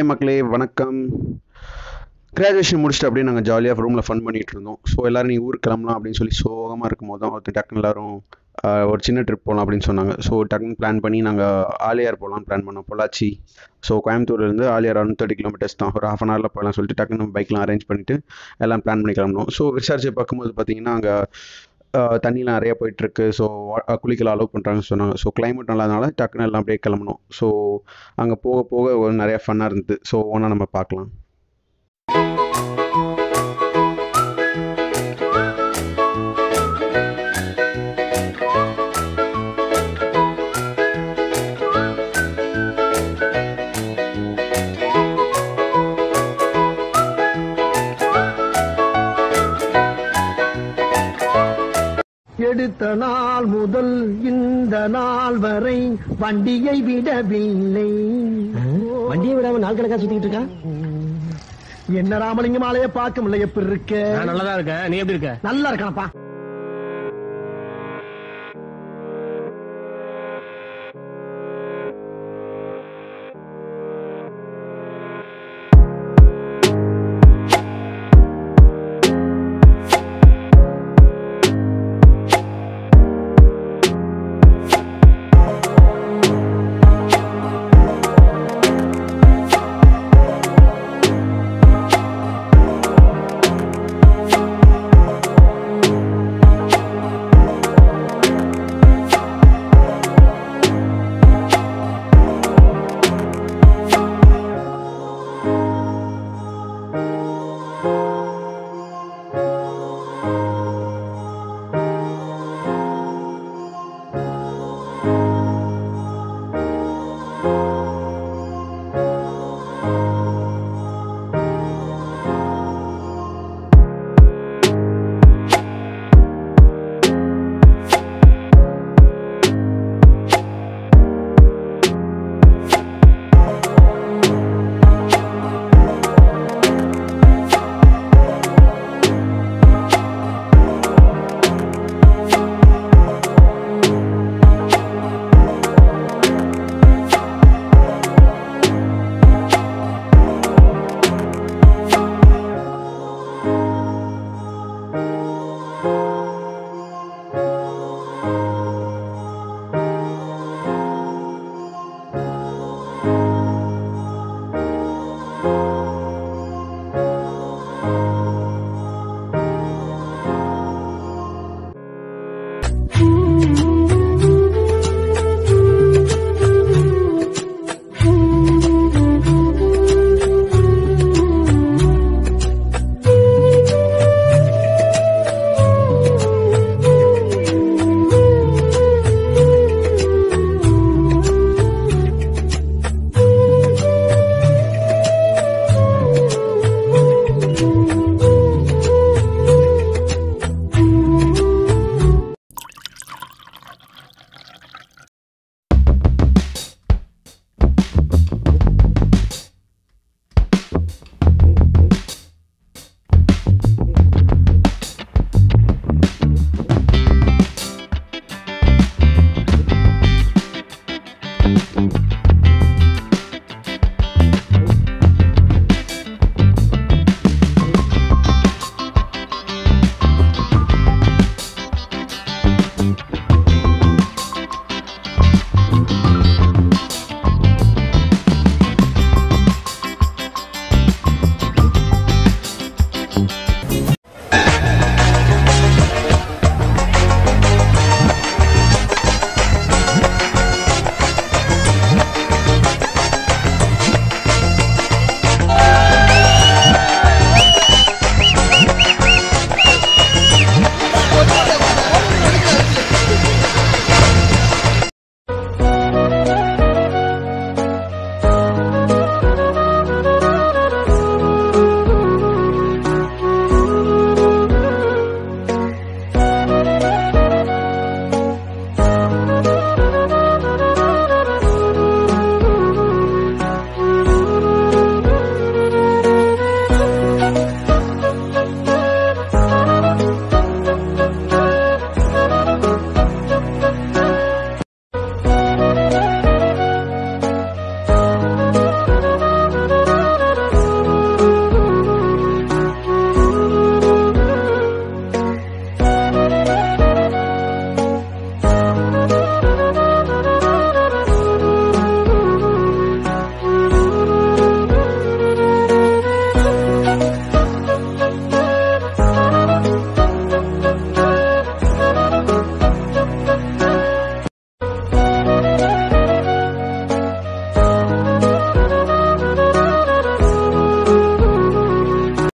மக்களே வணக்கம் கிராஜுவேஷன் முடிச்சுட்டு அப்படியே நாங்கள் ஜாலியாக ரூமில் ஃபன் பண்ணிகிட்டு இருந்தோம் ஸோ எல்லோரும் நீ ஊருக்கு கிளம்பலாம் அப்படின்னு சொல்லி சோகமாக இருக்கும் போது தான் ஒருத்தர் டக்குன்னு எல்லாரும் ஆஹ், ஒரு சின்ன ட்ரிப் போகலாம் அப்படின்னு சொன்னாங்க ஸோ டக்குன்னு பிளான் பண்ணி நாங்கள் ஆலியார் போகலான்னு பிளான் பண்ணோம் பொள்ளாச்சி ஸோ கோயம்புத்தூர்லேருந்து ஆலியார் அரௌண்ட் தேர்ட்டி கிலோமீட்டர்ஸ் தான் ஒரு ஹாஃப் அன் ஹவரில் போகலாம் சொல்லிட்டு டக்குன்னு பைக்லாம் அரேஞ்ச் பண்ணிவிட்டு எல்லாம் பிளான் பண்ணி கிளம்பணும் ஸோ விசாரிச்சு பார்க்கும்போது பார்த்தீங்கன்னா அங்கே தண்ணிலாம் நிறையா போயிட்டுருக்கு ஸோ குளிக்கலாம் அலோவ் பண்ணுறாங்கன்னு சொன்னாங்க ஸோ கிளைமேட் நல்லாதனால டக்குன்னு எல்லாம் அப்படியே கிளம்பணும் ஸோ அங்கே போக போக ஒரு நிறையா ஃபன்னாக இருந்தது ஸோ ஒன்றா நம்ம பார்க்கலாம் எடுத்த நாள் முதல் இந்த நாள் வரை வண்டியை விடவில்லை வண்டியை விடாம நாள் கணக்கா சுத்திட்டு இருக்கா என்ன ராமலிங்கம் ஆலைய பார்க்க முடியல எப்படி இருக்க நான் நல்லதா இருக்கேன் நீ எப்படி இருக்க நல்லா இருக்கானப்பா